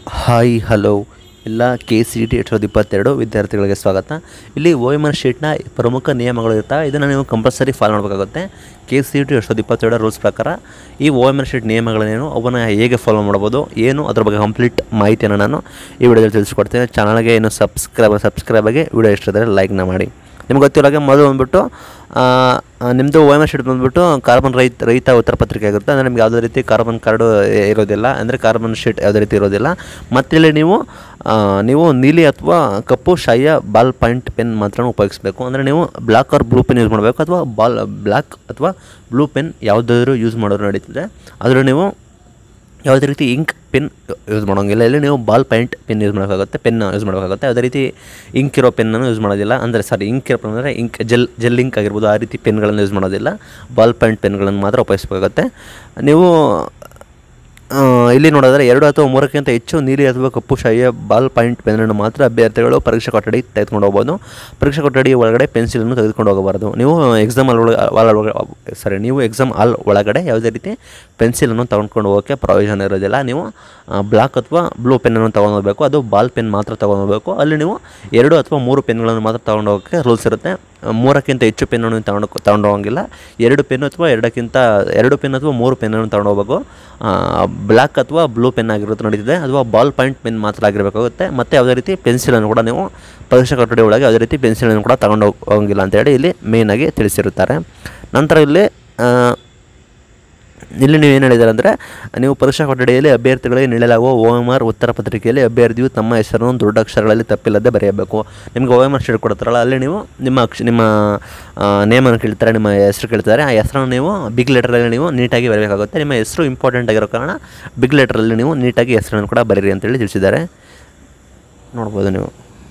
hi hello ಎಲ್ಲ K C T ಎರಡು ಸಾವಿರದ ಇಪ್ಪತ್ತೆರಡು ವಿದ್ಯಾರ್ಥಿಗಳಿಗೆ ಸ್ವಾಗತ ಇಲ್ಲಿ ಓ ಎಮ್ ಆರ್ ಶೀಟ್ನ ಪ್ರಮುಖ ನಿಯಮಗಳು ಇರ್ತವೆ ಇದನ್ನು ನೀವು ಕಂಪಲ್ಸರಿ ಫಾಲೋ ಮಾಡಬೇಕಾಗುತ್ತೆ ಕೆ ಸಿ ಟಿ ಎರಡು ಸಾವಿರದ ಇಪ್ಪತ್ತೆರಡು ರೂಲ್ಸ್ ಪ್ರಕಾರ ಈ ಓ ಎಮ್ ಆರ್ ಶೀಟ್ ನಿಯಮಗಳೇನು ಅವನ್ನು ಹೇಗೆ ಫಾಲೋ ಮಾಡ್ಬೋದು ಏನು ಅದ್ರ ಬಗ್ಗೆ ಕಂಪ್ಲೀಟ್ ಮಾಹಿತಿಯನ್ನು ನಾನು ಈ ವಿಡಿಯೋದಲ್ಲಿ ತಿಳಿಸ್ಕೊಡ್ತೀನಿ ಚಾನಲ್ಗೆ ಏನು ಸಬ್ಸ್ಕ್ರೈಬ್ ಸಬ್ಸ್ಕ್ರೈಬ್ ಆಗಿ ವಿಡಿಯೋ ಇಷ್ಟ ಇದ್ದರೆ ಲೈಕ್ನ ಮಾಡಿ ನಿಮ್ಗೆ ಗೊತ್ತಿರೋ ಹಾಗೆ ಮೊದಲು ಬಂದುಬಿಟ್ಟು ನಿಮ್ಮದು ಓ ಎಮ್ ಆರ್ ಶೀಟ್ ಬಂದುಬಿಟ್ಟು ಕಾರ್ಬನ್ ರೈತ ರೈತ ಉತ್ತರ ಪತ್ರಿಕೆ ಆಗಿರುತ್ತೆ ಅಂದರೆ ನಿಮ್ಗೆ ಯಾವುದೇ ರೀತಿ ಕಾರ್ಬನ್ ಕಾರ್ಡು ಇರೋದಿಲ್ಲ ಅಂದರೆ ಕಾರ್ಬನ್ ಶೀಟ್ ಯಾವುದೇ ರೀತಿ ಇರೋದಿಲ್ಲ ಮತ್ತಿಲ್ಲಿ ನೀವು ಆ, ನೀವು ನೀಲಿ ಅಥವಾ ಕಪ್ಪು ಶಾಯಿಯ ಬಾಲ್ ಪಾಯಿಂಟ್ ಪೆನ್ ಮಾತ್ರ ಉಪಯೋಗಿಸಬೇಕು ಅಂದರೆ ನೀವು black or blue pen use ಮಾಡಬೇಕು ಅಥವಾ ಬಾಲ್ ಬ್ಲ್ಯಾಕ್ ಅಥವಾ ಬ್ಲೂ ಪೆನ್ ಯಾವುದಾದ್ರೂ ಯೂಸ್ ಮಾಡೋರು ನಡೀತದೆ ಆದರೆ ನೀವು ಯಾವುದೇ ರೀತಿ ಇಂಕ್ ಪೆನ್ ಯೂಸ್ ಮಾಡೋಂಗಿಲ್ಲ ಇಲ್ಲಿ ನೀವು ಬಾಲ್ ಪಾಯಿಂಟ್ ಪೆನ್ ಯೂಸ್ ಮಾಡೋಕ್ಕಾಗುತ್ತೆ ಪೆನ್ ಯೂಸ್ ಮಾಡೋಕ್ಕಾಗುತ್ತೆ ಯಾವುದೇ ರೀತಿ ಇಂಕ್ ಇರೋ ಪೆನ್ನನ್ನು ಯೂಸ್ ಮಾಡೋದಿಲ್ಲ ಅಂದರೆ ಸಾರಿ ಇಂಕ್ ಇರೋ ಪೆನ್ ಅಂದರೆ ಇಂಕ್ ಜೆಲ್ ಜೆಲ್ ಇಂಕ್ ಆಗಿರ್ಬೋದು ಆ ರೀತಿ ಪೆನ್ಗಳನ್ನು ಯೂಸ್ ಮಾಡೋದಿಲ್ಲ ಬಾಲ್ ಪಾಯಿಂಟ್ ಪೆನ್ಗಳನ್ನು ಮಾತ್ರ ಉಪಯೋಗಿಸಬೇಕಾಗುತ್ತೆ ನೀವು ಆ, ಇಲ್ಲಿ ನೋಡಿದ್ರೆ ಎರಡು ಅಥವಾ ಮೂರಕ್ಕಿಂತ ಹೆಚ್ಚು ನೀಲಿ ಅಥವಾ ಕಪ್ಪು ಶಾಯಿಯ ಬಾಲ್ ಪಾಯಿಂಟ್ ಪೆನ್ನನ್ನು ಮಾತ್ರ ಅಭ್ಯರ್ಥಿಗಳು ಪರೀಕ್ಷಾ ಕೊಠಡಿ ತೆಗೆದುಕೊಂಡು ಹೋಗ್ಬೋದು ಪರೀಕ್ಷಾ ಕೊಠಡಿ ಒಳಗಡೆ ಪೆನ್ಸಿಲನ್ನು ತೆಗೆದುಕೊಂಡು ಹೋಗಬಾರದು ನೀವು ಎಕ್ಸಾಮ್ ಹಾಲ್ ಒಳಗೆ ಹಾಲ್ ಒಳಗೆ ಸಾರಿ ನೀವು ಎಕ್ಸಾಮ್ ಹಾಲ್ ಒಳಗಡೆ ಯಾವುದೇ ರೀತಿ ಪೆನ್ಸಿಲನ್ನು ತೊಗೊಂಡ್ಕೊಂಡು ಹೋಗೋಕ್ಕೆ ಪ್ರಯೋಜನ ಇರೋದಿಲ್ಲ ನೀವು ಬ್ಲಾಕ್ ಅಥವಾ ಬ್ಲೂ ಪೆನ್ನನ್ನು ತೊಗೊಂಡು ಹೋಗಬೇಕು ಅದು ಬಾಲ್ ಪೆನ್ ಮಾತ್ರ ತೊಗೊಂಡು ಹೋಗಬೇಕು ಅಲ್ಲಿ ನೀವು ಎರಡು ಅಥವಾ ಮೂರು ಪೆನ್ಗಳನ್ನು ಮಾತ್ರ ತೊಗೊಂಡು ಹೋಗೋಕ್ಕೆ ರೂಲ್ಸ್ ಇರುತ್ತೆ ಮೂರಕ್ಕಿಂತ ಹೆಚ್ಚು ಪೆನ್ನನ್ನು ತಗೊಂಡು ತಗೊಂಡು ಹೋಗಂಗಿಲ್ಲ ಎರಡು ಪೆನ್ ಅಥವಾ ಎರಡಕ್ಕಿಂತ ಎರಡು ಪೆನ್ ಅಥವಾ ಮೂರು ಪೆನ್ನನ್ನು ತಗೊಂಡು ಹೋಗ್ಬೇಕು ಬ್ಲ್ಯಾಕ್ ಅಥವಾ ಬ್ಲೂ ಪೆನ್ ಆಗಿರುತ್ತೆ ನಡೀತಿದೆ ಅಥವಾ ಬಾಲ್ ಪಾಯಿಂಟ್ ಪೆನ್ ಮಾತ್ರ ಆಗಿರಬೇಕಾಗುತ್ತೆ ಮತ್ತು ಯಾವುದೇ ರೀತಿ ಪೆನ್ಸಿಲನ್ನು ಕೂಡ ನೀವು ಪರೀಕ್ಷಾ ಕೊಠಡಿ ಒಳಗೆ ಯಾವುದೇ ರೀತಿ ಪೆನ್ಸಿಲನ್ನು ಕೂಡ ತಗೊಂಡು ಹೋಗ್- ಹೋಗಂಗಿಲ್ಲ ಅಂತೇಳಿ ಇಲ್ಲಿ ಮೇಯ್ನಾಗಿ ತಿಳಿಸಿರುತ್ತಾರೆ ನಂತರ ಇಲ್ಲಿ ಆ, ಇಲ್ಲಿ ನೀವು ಏನು ಹೇಳಿದ್ದಾರೆ ಅಂದರೆ ನೀವು ಪರೀಕ್ಷಾ ಕೊಠಡಿಯಲ್ಲಿ ಅಭ್ಯರ್ಥಿಗಳಿಗೆ ನೀಡಲಾಗುವ ಓ ಎಮ್ ಆರ್ ಉತ್ತರ ಪತ್ರಿಕೆಯಲ್ಲಿ ಅಭ್ಯರ್ಥಿಯು ತಮ್ಮ ಹೆಸರನ್ನು ದೊಡ್ಡ ಅಕ್ಷರಗಳಲ್ಲಿ ತಪ್ಪಿಲ್ಲದೆ ಬರೆಯಬೇಕು ನಿಮಗೆ ಓ ಎಮ್ ಆರ್ ಶೀಟ್ ಕೊಡ್ತಾರಲ್ಲ ಅಲ್ಲಿ ನೀವು ನಿಮ್ಮ ಅಕ್ಷ ನಿಮ್ಮ ನೇಮನ್ನು ಕೇಳ್ತಾರೆ ನಿಮ್ಮ ಹೆಸರು ಕೇಳ್ತಾರೆ ಆ ಹೆಸರನ್ನು ನೀವು ಬಿಗ್ ಲೆಟರಲ್ಲಿ ನೀವು ನೀಟಾಗಿ ಬರಬೇಕಾಗುತ್ತೆ ನಿಮ್ಮ ಹೆಸರು ಇಂಪಾರ್ಟೆಂಟ್ ಆಗಿರೋ ಕಾರಣ ಬಿಗ್ ಲೆಟರಲ್ಲಿ ನೀವು ನೀಟಾಗಿ ಹೆಸರನ್ನು ಕೂಡ ಬರೀರಿ ಅಂತೇಳಿ ತಿಳಿಸಿದ್ದಾರೆ ನೋಡ್ಬೋದು ನೀವು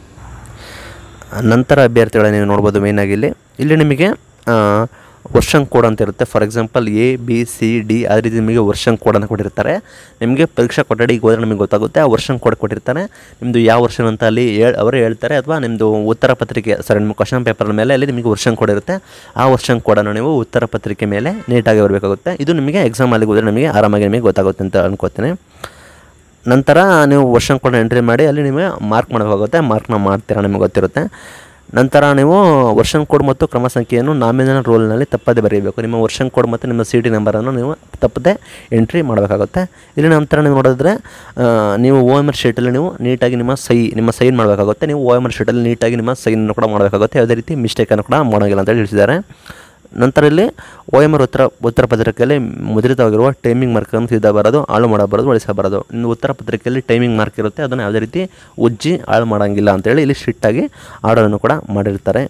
ನಂತರ ಅಭ್ಯರ್ಥಿಗಳ ನೀವು ನೋಡ್ಬೋದು ಮೇಯ್ನಾಗಿ ಇಲ್ಲಿ ಇಲ್ಲಿ ನಿಮಗೆ ವರ್ಷನ್ ಕೋಡ್ ಅಂತ ಇರುತ್ತೆ for example A B C D ಆ ರೀತಿ ನಿಮಗೆ ವರ್ಷನ್ ಕೋಡನ್ನು ಕೊಟ್ಟಿರ್ತಾರೆ ನಿಮಗೆ ಪರೀಕ್ಷಾ ಕೊಠಡಿಗೆ ಹೋದರೆ ನಿಮಗೆ ಗೊತ್ತಾಗುತ್ತೆ ಆ ವರ್ಷನ್ ಕೋಡ್ ಕೊಟ್ಟಿರ್ತಾರೆ ನಿಮ್ಮದು ಯಾವ ವರ್ಷನ್ ಅಂತ ಅಲ್ಲಿ ಹೇಳ್ ಅವರೇ ಹೇಳ್ತಾರೆ ಅಥವಾ ನಿಮ್ಮದು ಉತ್ತರ ಪತ್ರಿಕೆ ಸಾರಿ ನಿಮ್ಮ ಕ್ವಶನ್ ಪೇಪರ್ ಮೇಲೆ ಅಲ್ಲಿ ನಿಮಗೆ ವರ್ಷನ್ ಕೋಡ್ ಇರುತ್ತೆ ಆ ವರ್ಷನ್ ಕೋಡನ್ನು ನೀವು ಉತ್ತರ ಪತ್ರಿಕೆ ಮೇಲೆ ನೀಟಾಗಿ ಬರಬೇಕಾಗುತ್ತೆ ಇದು ನಿಮಗೆ ಎಕ್ಸಾಮ್ ಅಲ್ಲಿ ಹೋದರೆ ನಿಮಗೆ ಆರಾಮಾಗಿ ನಿಮಗೆ ಗೊತ್ತಾಗುತ್ತೆ ಅಂತ ಅನ್ಕೋತೀನಿ ನಂತರ ನೀವು ವರ್ಷನ್ ಕೋಡ್ ಎಂಟ್ರಿ ಮಾಡಿ ಅಲ್ಲಿ ನಿಮಗೆ ಮಾರ್ಕ್ ಮಾಡಬೇಕಾಗುತ್ತೆ ಮಾರ್ಕ್ನ ಮಾಡ್ತೀರಾ ನಿಮಗೆ ಗೊತ್ತಿರುತ್ತೆ ನಂತರ ನೀವು ವರ್ಷನ್ ಕೋಡ್ ಮತ್ತು ಕ್ರಮ ಸಂಖ್ಯೆಯನ್ನು ನಾಮಿನಲ್ ರೋಲ್ನಲ್ಲಿ ತಪ್ಪದೆ ಬರೆಯಬೇಕು ನಿಮ್ಮ ವರ್ಷನ್ ಕೋಡ್ ಮತ್ತು ನಿಮ್ಮ ಸಿ ಟಿ ನಂಬರನ್ನು ನೀವು ತಪ್ಪದೆ ಎಂಟ್ರಿ ಮಾಡಬೇಕಾಗುತ್ತೆ ಇಲ್ಲಿ ನಂತರ ನೀವು ನೋಡಿದ್ರೆ ಆ, ನೀವು ಓ ಎಮ್ ಆರ್ ಶೀಟಲ್ಲಿ ನೀವು ನೀಟಾಗಿ ನಿಮ್ಮ ಸೈ ನಿಮ್ಮ ಸೈನ್ ಮಾಡಬೇಕಾಗುತ್ತೆ ನೀವು ಓ ಎಮ್ ಆರ್ ಶೀಟಲ್ಲಿ ನೀಟಾಗಿ ನಿಮ್ಮ ಸೈನನ್ನು ಕೂಡ ಮಾಡಬೇಕಾಗುತ್ತೆ ಯಾವುದೇ ರೀತಿ ಮಿಸ್ಟೇಕನ್ನು ಕೂಡ ಮಾಡೋಂಗಿಲ್ಲ ಅಂತ ತಿಳಿಸಿದ್ದಾರೆ ನಂತರ ಇಲ್ಲಿ ಓ ಎಮ್ ಆರ್ ಉತ್ತರ ಉತ್ತರ ಪತ್ರಿಕೆಯಲ್ಲಿ ಮುದ್ರಿತವಾಗಿರುವ ಟೈಮಿಂಗ್ ಮಾರ್ಕನ್ನು ಸೀದಾ ಬರೋದು ಹಾಳು ಮಾಡಬಾರದು ಬಳಸಬಾರದು ಇನ್ನು ಉತ್ತರ ಪತ್ರಿಕೆಯಲ್ಲಿ ಟೈಮಿಂಗ್ ಮಾರ್ಕ್ ಇರುತ್ತೆ ಅದನ್ನು ಯಾವುದೇ ರೀತಿ ಉಜ್ಜಿ ಹಾಳು ಮಾಡೋಂಗಿಲ್ಲ ಅಂತೇಳಿ ಇಲ್ಲಿ ಸ್ಟ್ರಿಕ್ಟಾಗಿ ಆರ್ಡರನ್ನು ಕೂಡ ಮಾಡಿರ್ತಾರೆ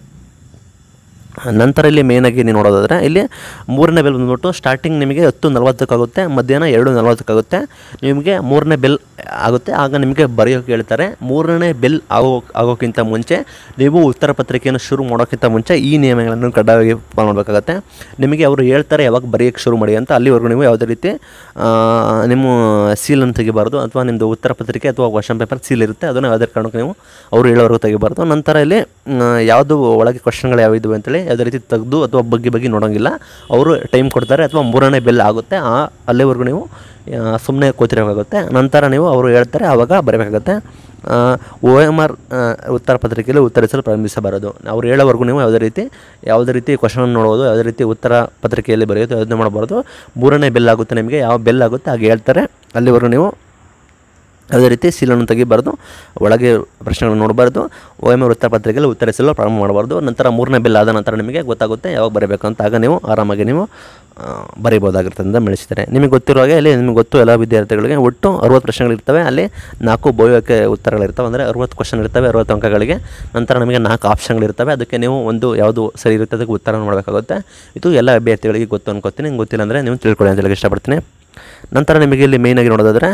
ನಂತರ ಇಲ್ಲಿ ಮೇಯ್ನಾಗಿ ನೀವು ನೋಡೋದಾದರೆ ಇಲ್ಲಿ ಮೂರನೇ ಬೆಲ್ ಬಂದ್ಬಿಟ್ಟು ಸ್ಟಾರ್ಟಿಂಗ್ ನಿಮಗೆ ಹತ್ತು ನಲ್ವತ್ತಕ್ಕಾಗುತ್ತೆ ಮಧ್ಯಾಹ್ನ ಎರಡು ನಲ್ವತ್ತಕ್ಕಾಗುತ್ತೆ ನಿಮಗೆ ಮೂರನೇ ಬೆಲ್ ಆಗುತ್ತೆ ಆಗ ನಿಮಗೆ ಬರೆಯೋಕೆ ಹೇಳ್ತಾರೆ ಮೂರನೇ ಬೆಲ್ ಆಗೋ ಆಗೋಕ್ಕಿಂತ ಮುಂಚೆ ನೀವು ಉತ್ತರ ಪತ್ರಿಕೆಯನ್ನು ಶುರು ಮಾಡೋಕ್ಕಿಂತ ಮುಂಚೆ ಈ ನಿಯಮಗಳನ್ನು ಕಡ್ಡಾಯವಾಗಿ ಫಾಲೋ ಮಾಡಬೇಕಾಗತ್ತೆ ನಿಮಗೆ ಅವರು ಹೇಳ್ತಾರೆ ಯಾವಾಗ ಬರೆಯೋಕ್ಕೆ ಶುರು ಮಾಡಿ ಅಂತ ಅಲ್ಲಿವರೆಗೂ ನೀವು ಯಾವುದೇ ರೀತಿ ಆ, ನಿಮ್ಮ ಸೀಲನ್ನು ತೆಗಿಬಾರ್ದು ಅಥವಾ ನಿಮ್ಮದು ಉತ್ತರ ಪತ್ರಿಕೆ ಅಥವಾ ಕ್ವಶನ್ ಪೇಪರ್ ಸೀಲ್ ಇರುತ್ತೆ ಅದನ್ನು ಯಾವುದೇ ಕಾರಣಕ್ಕೂ ನೀವು ಅವರು ಹೇಳೋವರೆಗೂ ತೆಗಿಬಾರ್ದು ನಂತರ ಇಲ್ಲಿ ಮ್, ಯಾವುದು ಒಳಗೆ ಕ್ವಶನ್ಗಳು ಯಾವ ಇದ್ವು ಅಂತೇಳಿ ಯಾವುದೇ ರೀತಿ ತೆಗೆದು ಅಥವಾ ಬಗ್ಗಿ ಬಗ್ಗಿ ನೋಡೋಂಗಿಲ್ಲ ಅವರು ಟೈಮ್ ಕೊಡ್ತಾರೆ ಅಥವಾ ಮೂರನೇ ಬೆಲ್ ಆಗುತ್ತೆ ಆ ಅಲ್ಲಿವರೆಗೂ ನೀವು ಸುಮ್ಮನೆ ಕೂತಿರಬೇಕಾಗುತ್ತೆ ನಂತರ ನೀವು ಅವರು ಹೇಳ್ತಾರೆ ಆವಾಗ ಬರಬೇಕಾಗುತ್ತೆ ಓ ಎಮ್ ಆರ್ ಉತ್ತರ ಪತ್ರಿಕೆಯಲ್ಲಿ ಉತ್ತರಿಸಲು ಪ್ರಾರಂಭಿಸಬಾರದು ಅವ್ರು ಹೇಳೋವರೆಗೂ ನೀವು ಯಾವುದೇ ರೀತಿ ಯಾವುದೇ ರೀತಿ ಕ್ವಶನ್ ನೋಡೋದು ಯಾವುದೇ ರೀತಿ ಉತ್ತರ ಪತ್ರಿಕೆಯಲ್ಲಿ ಬರೆಯೋದು ಯಾವುದೇ ಮಾಡಬಾರ್ದು ಮೂರನೇ ಬೆಲ್ ಆಗುತ್ತೆ ನಿಮಗೆ ಯಾವ ಬೆಲ್ ಆಗುತ್ತೆ ಆಗ ಹೇಳ್ತಾರೆ ಅಲ್ಲಿವರೆಗೂ ನೀವು ಯಾವುದೇ ರೀತಿ ಸೀಲನ್ನು ತೆಗಿಬಾರ್ದು ಒಳಗೆ ಪ್ರಶ್ನೆಗಳನ್ನು ನೋಡಬಾರ್ದು ಓ ಎಮ್ ಉತ್ತರ ಪತ್ರಿಕೆಯಲ್ಲಿ ಉತ್ತರಿಸಲು ಪ್ರಾರಂಭ ಮಾಡಬಾರ್ದು ನಂತರ ಮೂರನೇ ಬೆಲ್ ಆದ ನಂತರ ನಿಮಗೆ ಗೊತ್ತಾಗುತ್ತೆ ಯಾವಾಗ ಬರಬೇಕು ಅಂತ ಆಗ ನೀವು ಆರಾಮಾಗಿ ನೀವು ಆ, ಬರೀಬೋದಾಗಿರ್ತದೆ ಅಂತ ಬೆಳೆಸಿದ್ದಾರೆ ನಿಮಗೆ ಗೊತ್ತಿರೋ ಹಾಗೆ ಇಲ್ಲಿ ನಿಮಗೆ ಗೊತ್ತು ಎಲ್ಲ ವಿದ್ಯಾರ್ಥಿಗಳಿಗೆ ಒಟ್ಟು ಅರುವತ್ತು ಪ್ರಶ್ನೆಗಳಿರ್ತವೆ ಅಲ್ಲಿ ನಾಲ್ಕು ಬೋಯೋಕೆ ಉತ್ತರಗಳಿರ್ತವೆ ಅಂದರೆ ಅರುವತ್ತು ಕ್ವಶನ್ ಇರ್ತವೆ ಅರುವತ್ತು ಅಂಕಗಳಿಗೆ ನಂತರ ನಮಗೆ ನಾಲ್ಕು ಆಪ್ಷನ್ಗಳಿರ್ತವೆ ಅದಕ್ಕೆ ನೀವು ಒಂದು ಯಾವುದು ಸರಿ ಇರುತ್ತೆ ಅದಕ್ಕೆ ಉತ್ತರ ಮಾಡಬೇಕಾಗುತ್ತೆ ಇದು ಎಲ್ಲ ಅಭ್ಯರ್ಥಿಗಳಿಗೆ ಗೊತ್ತು ಅನ್ಕೋತೀನಿ ನಿಮ್ಗೆ ಗೊತ್ತಿಲ್ಲ ಅಂದರೆ ನೀವು ತಿಳ್ಕೊಳ್ಳಿ ಅಂತ ಹೇಳಕ್ಕೆ ಇಷ್ಟಪಡ್ತೀನಿ ನಂತರ ನಿಮಗೆ ಇಲ್ಲಿ ಮೇಯ್ನಾಗಿ ನೋಡೋದಾದರೆ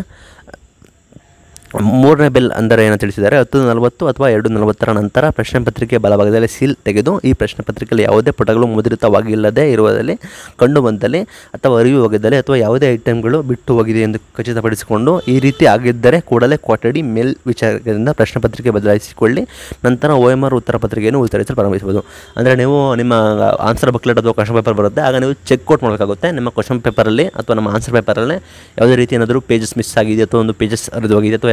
ಮೂರನೇ ಬೆಲ್ ಅಂದರೆ ಏನು ತಿಳಿಸಿದ್ದಾರೆ ಹತ್ತು ನಲವತ್ತು ಅಥವಾ ಎರಡು ನಲವತ್ತರ ನಂತರ ಪ್ರಶ್ನೆ ಪತ್ರಿಕೆ ಬಲಭಾಗದಲ್ಲಿ ಸೀಲ್ ತೆಗೆದು ಈ ಪ್ರಶ್ನೆ ಪತ್ರಿಕೆಯಲ್ಲಿ ಯಾವುದೇ ಪುಟಗಳು ಮುದ್ರಿತವಾಗಿಲ್ಲದೆ ಇರುವುದಲ್ಲಿ ಕಂಡು ಬಂದಲ್ಲಿ ಅಥವಾ ಅರಿವು ಹೋಗಿದ್ದಲ್ಲಿ ಅಥವಾ ಯಾವುದೇ ಐಟಮ್ಗಳು ಬಿಟ್ಟು ಹೋಗಿದೆ ಎಂದು ಖಚಿತಪಡಿಸಿಕೊಂಡು ಈ ರೀತಿ ಆಗಿದ್ದರೆ ಕೂಡಲೇ ಕೊಠಡಿ ಮೇಲ್ ವಿಚಾರದಿಂದ ಪ್ರಶ್ನೆ ಪತ್ರಿಕೆ ಬದಲಾಯಿಸಿಕೊಳ್ಳಿ ನಂತರ ಓ ಎಮ್ ಆರ್ ಉತ್ತರ ಪತ್ರಿಕೆಯನ್ನು ಉತ್ತರಿಸಲು ಪ್ರಾರಂಭಿಸಬಹುದು ಅಂದರೆ ನೀವು ನಿಮ್ಮ ಆನ್ಸರ್ ಬುಕ್ಲೆಟ್ ಅಥವಾ ಕ್ವಶನ್ ಪೇಪರ್ ಬರುತ್ತೆ ಆಗ ನೀವು ಚೆಕ್ ಔಟ್ ಮಾಡಬೇಕಾಗುತ್ತೆ ನಿಮ್ಮ ಕ್ವಶನ್ ಪೇಪರಲ್ಲಿ ಅಥವಾ ನಮ್ಮ ಆನ್ಸರ್ ಪೇಪರಲ್ಲಿ ಯಾವುದೇ ರೀತಿ ಏನಾದರೂ ಪೇಜಸ್ ಮಿಸ್ ಆಗಿದೆ ಅಥವಾ ಒಂದು ಪೇಜಸ್ ಹರಿದು ಹೋಗಿದೆ ಅಥವಾ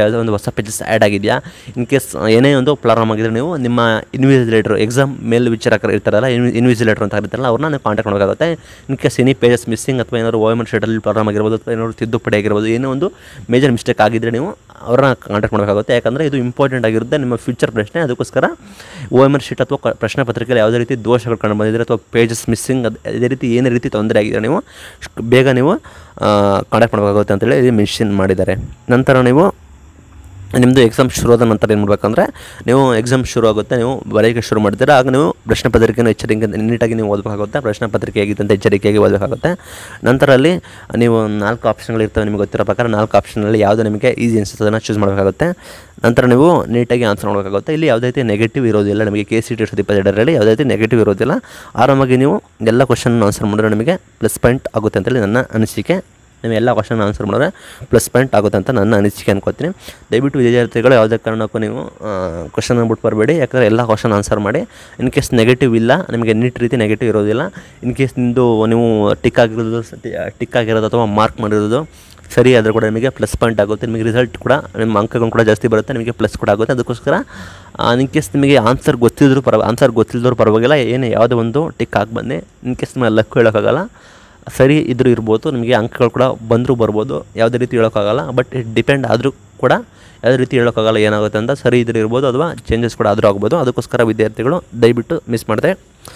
ಯಾವುದೋ ಒಂದು ಹೊಸ ಪೇಜಸ್ ಆ್ಯಡ್ ಆಗಿದೆಯಾ ಇನ್ ಕೇಸ್ ಏನೇ ಒಂದು ಪ್ರಾಬ್ಲಮ್ ಆಗಿದ್ರೆ ನೀವು ನಿಮ್ಮ ಇನ್ವಿಜಿಲೇಟರ್ ಎಕ್ಸಾಮ್ ಮೇಲ್ ವಿಚಾರಕರು ಇರ್ತಾರಲ್ಲ ಇನ್ವಿಜಿಲೇಟರ್ ಅಂತ ಇರ್ತಾರಲ್ಲ ಅವ್ರನ್ನ ನೀವು ಕಾಂಟ್ಯಾಕ್ಟ್ ಮಾಡಬೇಕಾಗುತ್ತೆ in case any pages missing ಅಥವಾ ಏನಾದ್ರು ಓ ಎಮ್ ಶೀಟಲ್ಲಿ ಪ್ರಾಬ್ಲಮ್ ಆಗಿರ್ಬೋದು ಅಥವಾ ಏನಾದ್ರು ತಿದ್ದುಪಡಿ ಆಗಿರ್ಬೋದು ಏನೋ ಒಂದು ಮೇಜರ್ ಮಿಸ್ಟೇಕ್ ಆಗಿದ್ದರೆ ನೀವು ಅವ್ರನ್ನ ಕಾಂಟ್ಯಾಕ್ಟ್ ಮಾಡಬೇಕಾಗುತ್ತೆ ಯಾಕಂದರೆ ಇದು ಇಂಪಾರ್ಟೆಂಟ್ ಆಗಿರುತ್ತೆ ನಿಮ್ಮ ಫ್ಯೂಚರ್ ಪ್ರಶ್ನೆ ಅದಕ್ಕೋಸ್ಕರ ಓ ಎಮ್ ಆರ್ ಶೀಟ್ ಅಥವಾ ಕ- ಪ್ರಶ್ನೆ ಪತ್ರಿಕೆಯಲ್ಲಿ ಯಾವುದೇ ರೀತಿ ದೋಷಗಳು ಕಂಡು ಬಂದಿದ್ರೆ ಅಥವಾ ಪೇಜಸ್ ಮಿಸ್ಸಿಂಗ್ ಅದು ಅದೇ ರೀತಿ ಏನೇ ರೀತಿ ತೊಂದರೆ ಆಗಿದ್ರೆ ನೀವು ಶ್ಕ್- ಬೇಗ ನೀವು ಕಾಂಟ್ಯಾಕ್ಟ್ ಮಾಡಬೇಕಾಗುತ್ತೆ ಅಂತೇಳಿ ಇಲ್ಲಿ ಮೆನ್ಷನ್ ಮಾಡಿದ್ದಾರೆ ನಂತರ ನೀವು ನಿಮ್ಮದು ಎಕ್ಸಾಮ್ ಶುರು ಆದ ನಂತರ ಏನು ಮಾಡಬೇಕಂದ್ರೆ ನೀವು ಎಕ್ಸಾಮ್ ಶುರು ಆಗುತ್ತೆ ನೀವು ಬರೆಯೋಕ್ಕೆ ಶುರು ಮಾಡ್ತೀರಾ ಆಗ ನೀವು ಪ್ರಶ್ನೆ ಪತ್ರಿಕೆಯನ್ನು ಎಚ್ಚರಿಕೆ ನೀಟಾಗಿ ನೀವು ಓದಬೇಕಾಗುತ್ತೆ ಪ್ರಶ್ನೆ ಪತ್ರಿಕೆ ಹೇಗಿದೆ ಅಂತ ಎಚ್ಚರಿಕೆಯಾಗಿ ಓದಬೇಕಾಗುತ್ತೆ ನಂತರ ಅಲ್ಲಿ ನೀವು ನಾಲ್ಕು ಆಪ್ಷನ್ಗಳಿರ್ತವೆ ನಿಮಗೆ ಗೊತ್ತಿರೋ ಪ್ರಕಾರ ನಾಲ್ಕು ಆಪ್ಷನಲ್ಲಿ ಯಾವುದು ನಿಮಗೆ ಈಸಿ ಅನಿಸುತ್ತೆ ಅದನ್ನು ಚೂಸ್ ಮಾಡಬೇಕಾಗುತ್ತೆ ನಂತರ ನೀವು ನೀಟಾಗಿ ಆನ್ಸರ್ ಮಾಡಬೇಕಾಗುತ್ತೆ ಇಲ್ಲಿ ಯಾವುದೇ ರೀತಿ ನೆಗೆಟಿವ್ ಇರೋದಿಲ್ಲ ನಿಮಗೆ ಕೆ ಸಿ ಟಿ ಎರಡು ಇಪ್ಪತ್ತೆರಡರಲ್ಲಿ ಯಾವುದೇ ರೀತಿ ನೆಗೆಟಿವ್ ಇರೋದಿಲ್ಲ ಆರಾಮಾಗಿ ನೀವು ಎಲ್ಲ ಕ್ವಶನ್ ಆನ್ಸರ್ ಮಾಡಿದ್ರೆ ನಿಮಗೆ ಪ್ಲಸ್ ಪಾಯಿಂಟ್ ಆಗುತ್ತೆ ಅಂತೇಳಿ ನನ್ನ ಅನಿಸಿಕೆ ನೀವು ಎಲ್ಲ ಕ್ವಶನ್ ಆನ್ಸರ್ ಮಾಡಿದ್ರೆ ಪ್ಲಸ್ ಪಾಯಿಂಟ್ ಆಗುತ್ತೆ ಅಂತ ನನ್ನ ಅನಿಸಿಕೆ ಅನ್ಕೋತೀನಿ ದಯವಿಟ್ಟು ವಿದ್ಯಾರ್ಥಿಗಳು ಯಾವುದೇ ಕಾರಣಕ್ಕೂ ನೀವು ಕ್ವಶನ್ ಬಿಟ್ಟು ಬರಬೇಡಿ ಯಾಕಂದರೆ ಎಲ್ಲ ಕ್ವಶನ್ ಆನ್ಸರ್ ಮಾಡಿ ಇನ್ ಕೇಸ್ ನೆಗೆಟಿವ್ ಇಲ್ಲ ನಿಮಗೆ ನೀಟ್ ರೀತಿ ನೆಗೆಟಿವ್ ಇರೋದಿಲ್ಲ ಇನ್ ಕೇಸ್ ನಿಮ್ಮದು ನೀವು ಟಿಕ್ ಆಗಿರೋದು ಟಿಕ್ ಆಗಿರೋದು ಅಥವಾ ಮಾರ್ಕ್ ಮಾಡಿರೋದು ಸರಿ ಆದರೂ ಕೂಡ ನಿಮಗೆ ಪ್ಲಸ್ ಪಾಯಿಂಟ್ ಆಗುತ್ತೆ ನಿಮಗೆ ರಿಸಲ್ಟ್ ಕೂಡ ನಿಮ್ಮ ಅಂಕಗಳು ಕೂಡ ಜಾಸ್ತಿ ಬರುತ್ತೆ ನಿಮಗೆ ಪ್ಲಸ್ ಕೂಡ ಆಗುತ್ತೆ ಅದಕ್ಕೋಸ್ಕರ ಇನ್ ಕೇಸ್ ನಿಮಗೆ ಆನ್ಸರ್ ಗೊತ್ತಿದ್ರು ಪರವ ಆನ್ಸರ್ ಗೊತ್ತಿಲ್ಲದ್ರು ಪರವಾಗಿಲ್ಲ ಏನು ಯಾವುದೋ ಒಂದು ಟಿಕ್ ಆಗಿ ಬಂದೆ ಇನ್ ಕೇಸ್ ನಿಮಗೆ ಲಕ್ ಹೇಳೋಕ್ಕಾಗಲ್ಲ ಸರಿ ಇದ್ರೂ ಇರ್ಬೋದು ನಿಮಗೆ ಅಂಕಗಳು ಕೂಡ ಬಂದರೂ ಬರ್ಬೋದು ಯಾವುದೇ ರೀತಿ ಹೇಳೋಕ್ಕಾಗಲ್ಲ ಬಟ್ ಇಟ್ ಡಿಪೆಂಡ್ ಆದರೂ ಕೂಡ ಯಾವುದೇ ರೀತಿ ಹೇಳೋಕ್ಕಾಗಲ್ಲ ಏನಾಗುತ್ತೆ ಅಂತ ಸರಿ ಇದ್ರೂ ಇರ್ಬೋದು ಅಥವಾ ಚೇಂಜಸ್ ಕೂಡ ಆದರೂ ಆಗ್ಬೋದು ಅದಕ್ಕೋಸ್ಕರ ವಿದ್ಯಾರ್ಥಿಗಳು ದಯವಿಟ್ಟು ಮಿಸ್ ಮಾಡಿದೆ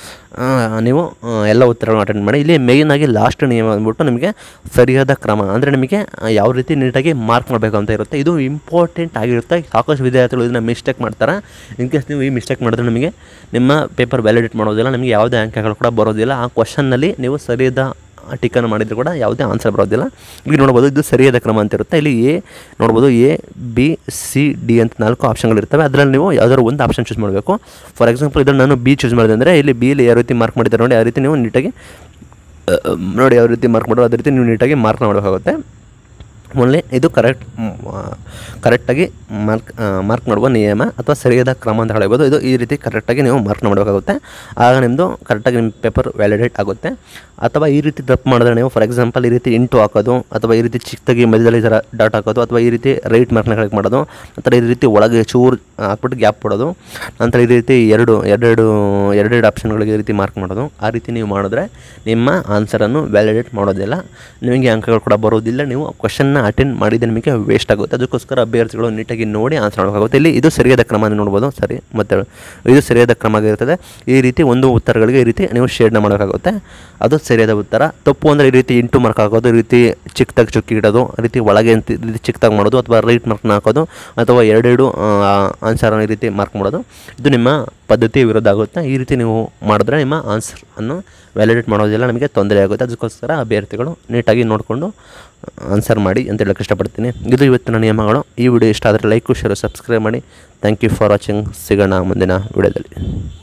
ನೀವು ಆ, ಎಲ್ಲ ಉತ್ತರಗಳನ್ನು ಅಟೆಂಡ್ ಮಾಡಿ ಇಲ್ಲಿ ಮೇಯ್ನಾಗಿ ಲಾಸ್ಟ್ ನಿಯಮ ಅಂದ್ಬಿಟ್ಟು ನಿಮಗೆ ಸರಿಯಾದ ಕ್ರಮ ಅಂದರೆ ನಿಮಗೆ ಆ, ಯಾವ ರೀತಿ ನೀಟಾಗಿ ಮಾರ್ಕ್ ಮಾಡಬೇಕು ಅಂತ ಇರುತ್ತೆ ಇದು ಇಂಪಾರ್ಟೆಂಟ್ ಆಗಿರುತ್ತೆ ಸಾಕಷ್ಟು ವಿದ್ಯಾರ್ಥಿಗಳು ಇದನ್ನು ಮಿಸ್ಟೇಕ್ ಮಾಡ್ತಾರೆ ಇನ್ ಕೇಸ್ ನೀವು ಈ ಮಿಸ್ಟೇಕ್ ಮಾಡಿದ್ರೆ ನಿಮಗೆ ನಿಮ್ಮ ಪೇಪರ್ ವ್ಯಾಲಿಡೇಟ್ ಮಾಡೋದಿಲ್ಲ ನಿಮಗೆ ಯಾವುದೇ ಅಂಕಗಳು ಕೂಡ ಬರೋದಿಲ್ಲ ಆ ಕ್ವಶನ್ನಲ್ಲಿ ನೀವು ಸರಿಯಾದ ಟಿಕ್ಕನ್ನು ಮಾಡಿದ್ರು ಕೂಡ ಯಾವುದೇ ಆನ್ಸರ್ ಬರೋದಿಲ್ಲ ಈಗ ನೋಡ್ಬೋದು ಇದು ಸರಿಯಾದ ಕ್ರಮ ಅಂತ ಇರುತ್ತೆ ಇಲ್ಲಿ ಎ ನೋಡ್ಬೋದು ಎ ಬಿ ಸಿ ಡಿ ಅಂತ ನಾಲ್ಕು ಆಪ್ಷನ್ಗಳಿರ್ತವೆ ಅದರಲ್ಲಿ ನೀವು ಯಾವ್ದಾದ್ರು ಒಂದು ಆಪ್ಷನ್ ಚೂಸ್ ಮಾಡಬೇಕು ಫಾರ್ ಎಕ್ಸಾಂಪಲ್ ಇದನ್ನು ನಾನು ಬಿ ಚೂಸ್ ಮಾಡಿದೆ ಅಂದರೆ ಇಲ್ಲಿ ಬಿಲಿ ಯಾವ ರೀತಿ ಮಾರ್ಕ್ ಮಾಡಿದ್ದಾರೆ ನೋಡಿ ಆ ರೀತಿ ನೀವು ನೀಟಾಗಿ ಅಹ್, ನೋಡಿ ಯಾವ ರೀತಿ ಮಾರ್ಕ್ ಮಾಡೋದು ಅದೇ ರೀತಿ ನೀವು ನೀಟಾಗಿ ಮಾರ್ಕ್ ಮಾಡಬೇಕಾಗುತ್ತೆ ಓನ್ಲಿ ಇದು ಕರೆಕ್ಟ್ ಕರೆಕ್ಟಾಗಿ ಮಾರ್ಕ್ ಮಾರ್ಕ್ ಮಾಡುವ ನಿಯಮ ಅಥವಾ ಸರಿಯಾದ ಕ್ರಮ ಅಂತ ಹೇಳ್ಬೋದು ಇದು ಈ ರೀತಿ ಕರೆಕ್ಟಾಗಿ ನೀವು ಮಾರ್ಕ್ ಮಾಡಬೇಕಾಗುತ್ತೆ ಆಗ ನಿಮ್ಮದು ಕರೆಕ್ಟಾಗಿ ನಿಮ್ಮ ಪೇಪರ್ ವ್ಯಾಲಿಡೇಟ್ ಆಗುತ್ತೆ ಅಥವಾ ಈ ರೀತಿ ತಪ್ಪು ಮಾಡಿದ್ರೆ ನೀವು ಫಾರ್ ಎಕ್ಸಾಂಪಲ್ ಈ ರೀತಿ ಇಂಟು ಹಾಕೋದು ಅಥವಾ ಈ ರೀತಿ ಚಿಕ್ಕದಾಗಿ ಮಧ್ಯದಲ್ಲಿ ಈ ಥರ ಡಾಟ್ ಹಾಕೋದು ಅಥವಾ ಈ ರೀತಿ ರೈಟ್ ಮಾರ್ಕ್ನ ಕಲೆಕ್ಟ್ ಮಾಡೋದು ನಂತರ ಈ ರೀತಿ ಒಳಗೆ ಚೂರು ಹಾಕ್ಬಿಟ್ಟು ಗ್ಯಾಪ್ ಕೊಡೋದು ನಂತರ ಈ ರೀತಿ ಎರಡು ಎರಡೆರಡು ಎರಡೆರಡು ಆಪ್ಷನ್ಗಳಿಗೆ ಈ ರೀತಿ ಮಾರ್ಕ್ ಮಾಡೋದು ಆ ರೀತಿ ನೀವು ಮಾಡಿದ್ರೆ ನಿಮ್ಮ ಆನ್ಸರನ್ನು ವ್ಯಾಲಿಡೇಟ್ ಮಾಡೋದಿಲ್ಲ ನಿಮಗೆ ಅಂಕಗಳು ಕೂಡ ಬರೋದಿಲ್ಲ ನೀವು ಕ್ವಶನ್ನ ಅಟೆಂಡ್ ಮಾಡಿದ ನಿಮಗೆ ವೇಸ್ಟ್ ಆಗುತ್ತೆ ಅದಕ್ಕೋಸ್ಕರ ಅಭ್ಯರ್ಥಿಗಳು ನೀಟಾಗಿ ನೋಡಿ ಆನ್ಸರ್ ಮಾಡಬೇಕಾಗುತ್ತೆ ಇಲ್ಲಿ ಇದು ಸರಿಯಾದ ಕ್ರಮ ನೀವು ನೋಡ್ಬೋದು ಸರಿ ಮತ್ತೆ ಇದು ಸರಿಯಾದ ಕ್ರಮ ಆಗಿರ್ತದೆ ಈ ರೀತಿ ಒಂದು ಉತ್ತರಗಳಿಗೆ ಈ ರೀತಿ ನೀವು ಶೇಡ್ನ ಮಾಡಬೇಕಾಗುತ್ತೆ ಅದು ಸರಿಯಾದ ಉತ್ತರ ತಪ್ಪು ಅಂದರೆ ಈ ರೀತಿ ಇಂಟು ಮಾರ್ಕ್ ಹಾಕೋದು ಈ ರೀತಿ ಚಿಕ್ಕದಾಗಿ ಚುಕ್ಕಿ ಇಡೋದು ಈ ರೀತಿ ಒಳಗೆ ಅಂತ ಈ ರೀತಿ ಚಿಕ್ಕದಾಗಿ ಮಾಡೋದು ಅಥವಾ ರೈಟ್ ಮಾರ್ಕ್ನ ಹಾಕೋದು ಅಥವಾ ಎರಡೆರಡು ಆನ್ಸರನ್ನು ಈ ರೀತಿ ಮಾರ್ಕ್ ಮಾಡೋದು ಇದು ನಿಮ್ಮ ಪದ್ಧತಿ ವಿರುದ್ಧ ಆಗುತ್ತೆ ಈ ರೀತಿ ನೀವು ಮಾಡಿದ್ರೆ ನಿಮ್ಮ ಆನ್ಸರ್ ಅನ್ನು ವ್ಯಾಲಿಡೇಟ್ ಮಾಡೋದಿಲ್ಲ ನಮಗೆ ತೊಂದರೆ ಆಗುತ್ತೆ ಅದಕ್ಕೋಸ್ಕರ ಅಭ್ಯರ್ಥಿಗಳು ನೀಟಾಗಿ ನೋಡಿಕೊಂಡು ಆನ್ಸರ್ ಮಾಡಿ ಅಂತ ಹೇಳಕ್ಕೆ ಇಷ್ಟಪಡ್ತೀನಿ ಇದು ಇವತ್ತಿನ ನಿಯಮಗಳು ಈ ವಿಡಿಯೋ ಇಷ್ಟ ಆದರೆ ಲೈಕು ಶೇರು ಸಬ್ಸ್ಕ್ರೈಬ್ ಮಾಡಿ ಥ್ಯಾಂಕ್ ಯು ಫಾರ್ ವಾಚಿಂಗ್ ಸಿಗೋಣ ಮುಂದಿನ ವಿಡಿಯೋದಲ್ಲಿ